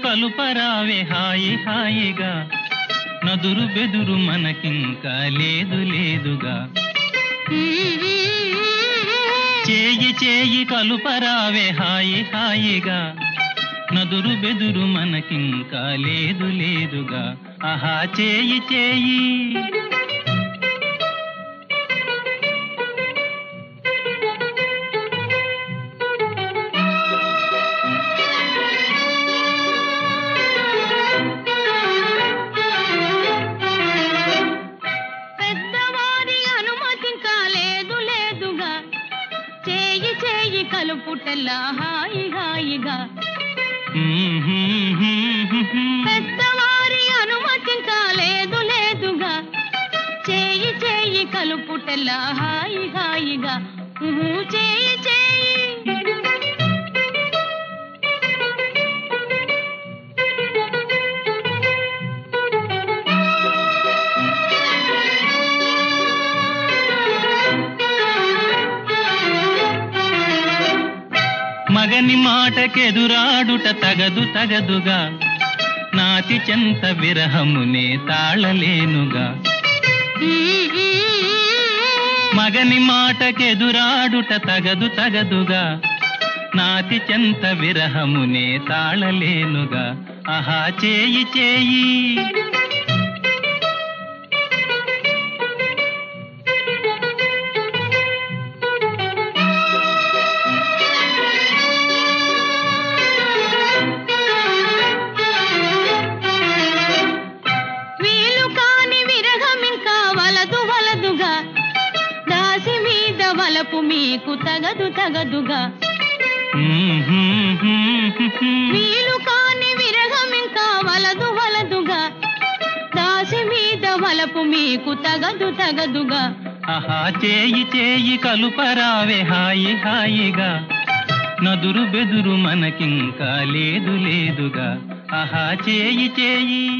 కలుపరావే హాయి హాయిగా నదురు బెదురు మనకింకా లేదు లేదుగా చేయి చేయి కలుపరావే హాయి హాయిగా నదురు బెదురు మనకింకా లేదు లేదుగా ఆహా చేయి చేయి పెద్దవారి అనుమతింకా లేదు లేదుగా చేయి చేయి కలుపుటల్లా హాయి హాయిగా పెద్దవారి అనుమతింకా లేదు లేదుగా చేయి చేయి కలుపుటల్లా హాయి హాయిగా ఉహు, చేయి చేయి మగని మాటకెదురాడుట తగదు తగదుగా నాతి చెంత విరహమునే తాళలేనుగా మగని మాటకెదురాడుట తగదు తగదుగా నాతి చెంత విరహమునే తాళలేనుగా ఆహా చేయి చేయి వీలు కాని విరహమింకా వలదు వలదుగా దాసి మీద వలపు మీకు తగదు తగదుగా వీలు కాని విరహమింకా వలదు వలదుగా దాసి మీద వలపు మీకు తగదు తగదుగా ఆహా చేయి చేయి కలుపరావే హాయి హాయిగా నదురు బెదురు మనకింకా లేదు లేదుగా ఆహా చేయి చేయి